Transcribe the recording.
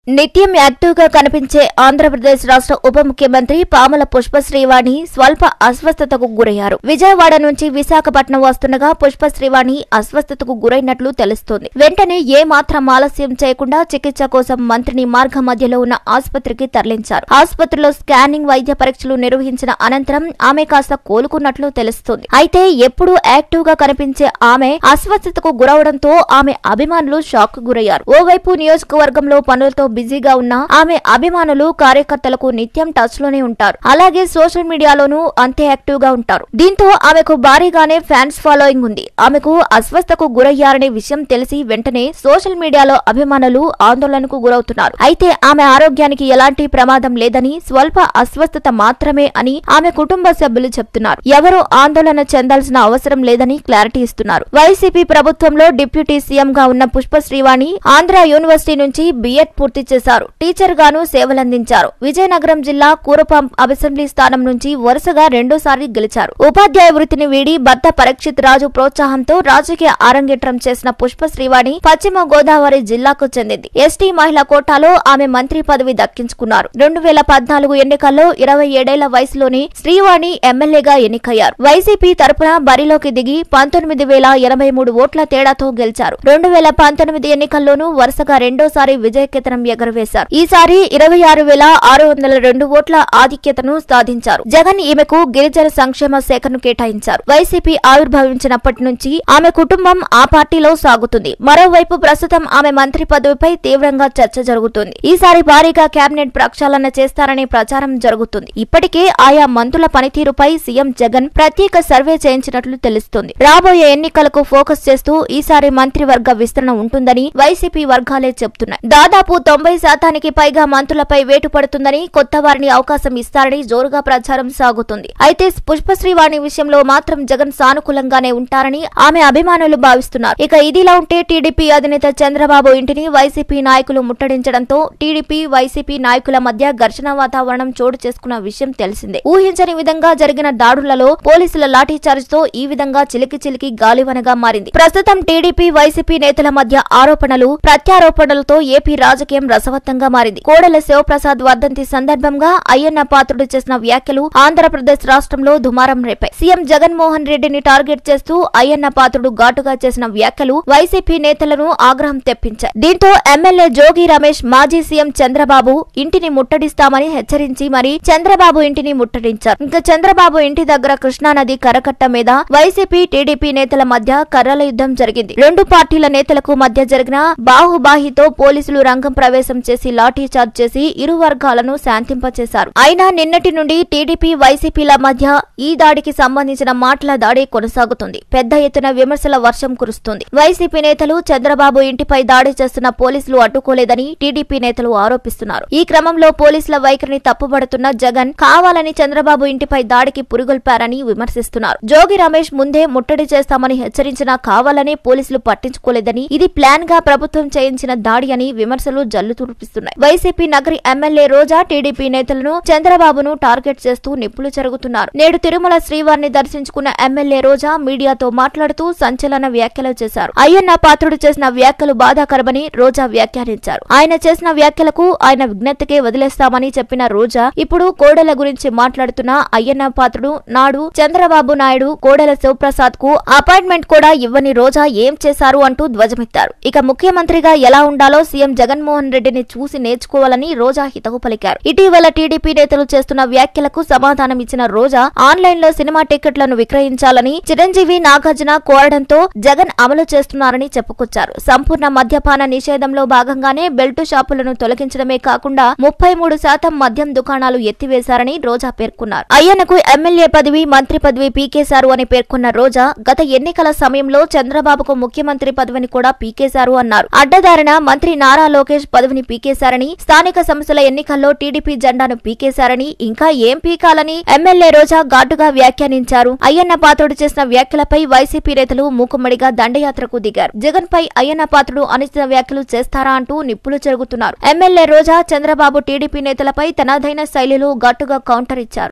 నిత్యం యాక్టివ్ గా కనిపించే ఆంధ్రప్రదేశ్ రాష్ట్ర ఉప ముఖ్యమంత్రి పాముల పుష్పశ్రీవాణి స్వల్ప అస్వస్థతకు గురయ్యారు విజయవాడ నుంచి విశాఖపట్నం వస్తుండగా పుష్పశ్రీవాణి అస్వస్థతకు గురైనట్లు తెలుస్తోంది వెంటనే ఏ మాత్రం ఆలస్యం చేయకుండా చికిత్స కోసం మంత్రిని మార్గ మధ్యలో ఉన్న ఆసుపత్రికి తరలించారు ఆసుపత్రిలో స్కానింగ్ వైద్య పరీక్షలు నిర్వహించిన అనంతరం ఆమె కాస్త కోలుకున్నట్లు తెలుస్తోంది అయితే ఎప్పుడూ యాక్టివ్ గా కనిపించే ఆమె అస్వస్థతకు గురవడంతో ఆమె అభిమానులు షాక్ గురయ్యారు ఓవైపు నియోజకవర్గంలో పనులతో బిజీగా ఉన్న ఆమె అభిమానులు కార్యకర్తలకు నిత్యం టచ్ లోనే ఉంటారు అలాగే సోషల్ మీడియాలోనూ అంతే యాక్టివ్ గా ఉంటారు దీంతో ఆమెకు భారీగానే ఫ్యాన్స్ ఫాలోయింగ్ ఉంది ఆమెకు అస్వస్థకు గురయ్యారనే విషయం తెలిసి వెంటనే సోషల్ మీడియాలో అభిమానులు ఆందోళనకు గురవుతున్నారు అయితే ఆమె ఆరోగ్యానికి ఎలాంటి ప్రమాదం లేదని స్వల్ప అస్వస్థత మాత్రమే అని ఆమె కుటుంబ సభ్యులు చెప్తున్నారు ఎవరూ ఆందోళన చెందాల్సిన అవసరం లేదని క్లారిటీ ఇస్తున్నారు వైసీపీ ప్రభుత్వంలో డిప్యూటీ సీఎం గా ఉన్న పుష్ప శ్రీవాణి ఆంధ్ర యూనివర్సిటీ నుంచి బీఎడ్ పూర్తి చేశారు టీచర్ గాను సేవలందించారు విజయనగరం జిల్లా కూరపాం అసెంబ్లీ స్థానం నుంచి వరుసగా రెండోసారి గెలిచారు ఉపాధ్యాయ వృత్తిని వీడి భర్త పరీక్షిత్ రాజు ప్రోత్సాహంతో రాజకీయ అరంగేట్రం చేసిన పుష్ప శ్రీవాణి పశ్చిమ గోదావరి జిల్లాకు చెందింది ఎస్టీ మహిళా కోటాలో ఆమె మంత్రి పదవి దక్కించుకున్నారు రెండు వేల పద్నాలుగు ఎన్నికల్లో ఇరవై ఏడేళ్ల వయసులోని శ్రీవాణి ఎమ్మెల్యేగా ఎన్నికయ్యారు వైసీపీ తరపున బరిలోకి దిగి పంతొమ్మిది వేల ఎనభై మూడు ఓట్ల తేడాతో గెలిచారు రెండు వేల పంతొమ్మిది ఎన్నికల్లోనూ వరుసగా రెండోసారి విజయకేతనం ఎగరవేశారు ఈసారి ఇరవై ఆరు వేల ఆరు వందల రెండు ఓట్ల ఆధిక్యతను సాధించారు జగన్ ఈమెకు గిరిజన సంక్షేమ శాఖను కేటాయించారు వైసీపీ ఆవిర్భవించినప్పటి నుంచి ఆమె కుటుంబం ఆ పార్టీలో సాగుతుంది మరోవైపు ప్రస్తుతం ఆమె మంత్రి పదవిపై తీవ్రంగా చర్చ జరుగుతుంది ఈసారి భారీగా కేబినెట్ ప్రక్షాళన చేస్తారనే ప్రచారం జరుగుతుంది ఇప్పటికే ఆయా మంత్రుల పనితీరుపై సీఎం జగన్ ప్రత్యేక సర్వే చేయించినట్లు తెలుస్తోంది రాబోయే ఎన్నికలకు ఫోకస్ చేస్తూ ఈసారి మంత్రివర్గ విస్తరణ ఉంటుందని వైసీపీ వర్గాలే చెబుతున్నాయి దాదాపు తొంభై శాతానికి పైగా మంత్రులపై వేటు పడుతుందని కొత్త వారిని అవకాశం ఇస్తారని జోరుగా ప్రచారం సాగుతుంది అయితే పుష్పశ్రీవాణి విషయంలో మాత్రం జగన్ సానుకూలంగానే ఉంటారని ఆమె అభిమానులు భావిస్తున్నారు ఇక ఇదిలా ఉంటే టీడీపీ అధినేత చంద్రబాబు ఇంటిని వైసీపీ నాయకులు ముట్టడించడంతో టీడీపీ వైసీపీ నాయకుల మధ్య ఘర్షణ వాతావరణం చోటు చేసుకున్న విషయం తెలిసిందే ఊహించని విధంగా జరిగిన దాడులలో పోలీసుల లాఠీచార్జ్ తో ఈ విధంగా చిలికి చిలికి గాలివనగా మారింది ప్రస్తుతం టీడీపీ వైసీపీ నేతల మధ్య ఆరోపణలు ప్రత్యారోపణలతో ఏపీ రాజకీయం రసవత్తంగా మారింది కోడెల శివప్రసాద్ వర్ధంతి సందర్భంగా అయ్యన్న పాత్రుడు చేసిన వ్యాఖ్యలు ఆంధ్రప్రదేశ్ రాష్ట్రంలో దుమారం రేపాయి సీఎం జగన్మోహన్ రెడ్డిని టార్గెట్ చేస్తూ అయ్యన్న పాత్రుడు ఘాటుగా చేసిన వ్యాఖ్యలు వైసీపీ నేతలను ఆగ్రహం తెప్పించాయి దీంతో ఎమ్మెల్యే జోగి రమేష్ మాజీ సీఎం చంద్రబాబు ఇంటిని ముట్టడిస్తామని హెచ్చరించి మరి చంద్రబాబు ఇంటిని ముట్టడించారు ఇంకా చంద్రబాబు ఇంటి దగ్గర కృష్ణానది కరకట్ట మీద వైసీపీ టీడీపీ నేతల మధ్య కర్రల యుద్ధం జరిగింది రెండు పార్టీల నేతలకు మధ్య జరిగిన బాహుబాహితో పోలీసులు రంగం ప్రవేశం చేసి లాఠీ చార్జ్ చేసి ఇరు వర్గాలను శాంతింపచేశారు అయినా నిన్నటి నుండి టీడీపీ వైసీపీల మధ్య ఈ దాడికి సంబంధించిన మాటల దాడి కొనసాగుతుంది పెద్ద ఎత్తున విమర్శల వర్షం కురుస్తుంది వైసీపీ నేతలు చంద్రబాబు ఇంటిపై దాడి చేస్తున్న పోలీసులు అడ్డుకోలేదని టీడీపీ నేతలు ఆరోపిస్తున్నారు ఈ క్రమంలో పోలీసుల వైఖరిని తప్పుబడుతున్న జగన్ కావాలని చంద్రబాబు ఇంటిపై దాడికి పురుగొల్పారని విమర్శిస్తున్నారు జోగి రమేష్ ముందే ముట్టడి చేస్తామని హెచ్చరించినా కావాలనే పోలీసులు పట్టించుకోలేదని ఇది ప్లాన్ గా ప్రభుత్వం చేయించిన దాడి అని విమర్శలు జల్లు తుడిపిస్తున్నాయి వైసీపీ నగరి ఎమ్మెల్యే రోజా టీడీపీ నేతలను చంద్రబాబును టార్గెట్ చేస్తూ నిప్పులు జరుగుతున్నారు నేడు తిరుమల శ్రీవారిని దర్శించుకున్న ఎమ్మెల్యే రోజా మీడియాతో మాట్లాడుతూ సంచలన వ్యాఖ్యలు చేశారు అయ్యన్న పాత్రుడు చేసిన వ్యాఖ్యలు బాధాకరమని రోజా వ్యాఖ్యానించారు ఆయన చేసిన వ్యాఖ్యలకు ఆయన విజ్ఞతకే వదిలేస్తామని చెప్పిన రోజా ఇప్పుడు కోడెల గురించి మాట్లాడుతున్న అయ్యన్న పాత్రుడు నాడు చంద్రబాబు నాయుడు కోడెల శివప్రసాద్ కు అపాయింట్మెంట్ కూడా ఇవ్వని రోజా ఏం చేశారు అంటూ ధ్వజమెత్తారు ఇక ముఖ్యమంత్రిగా ఎలా ఉండాలో సీఎం జగన్మోహన్ రెడ్డిని చూసి నేర్చుకోవాలని రోజా హితవు పలికారు ఇటీవల టీడీపీ నేతలు చేస్తున్న వ్యాఖ్యలకు సమాధానం ఇచ్చిన రోజా ఆన్లైన్ లో సినిమా టికెట్లను విక్రయించాలని చిరంజీవి నాగార్జున కోరడంతో జగన్ అమలు చేస్తున్నారని చెప్పుకొచ్చారు సంపూర్ణ మద్యపాన నిషేధంలో భాగంగానే బెల్టు షాపులను తొలగించడమే కాకుండా ముప్పై మూడు శాతం మద్యం దుకాణాలు ఎత్తివేశారని రోజా పేర్కొన్నారు అయ్యనకు ఎమ్మెల్యే పదవి మంత్రి పదవి పీకేశారు అని పేర్కొన్న రోజా గత ఎన్నికల సమయంలో చంద్రబాబుకు ముఖ్యమంత్రి పదవిని కూడా పీకేశారు అన్నారు అడ్డదారిన మంత్రి నారా లోకేష్ పదవిని పీకేశారని స్థానిక సంస్థల ఎన్నికల్లో టీడీపీ జెండాను పీకేశారని ఇంకా ఏం పీకాలని ఎమ్మెల్యే రోజా ఘాటుగా వ్యాఖ్యానించారు అయ్యన్న పాత్రుడు చేసిన వ్యాఖ్యలపై వైసీపీ నేతలు మూకుమ్మడిగా దండయాత్రకు దిగారు జగన్ పై అయ్యన్న పాత్రుడు అనుచిత వ్యాఖ్యలు చేస్తారా అంటూ నిప్పులు చెరుగుతున్నారు ఎమ్మెల్యే రోజా చంద్రబాబు టీడీపీ నేతలపై తనదైన శైలిలో ఘాటుగా కౌంటర్ ఇచ్చారు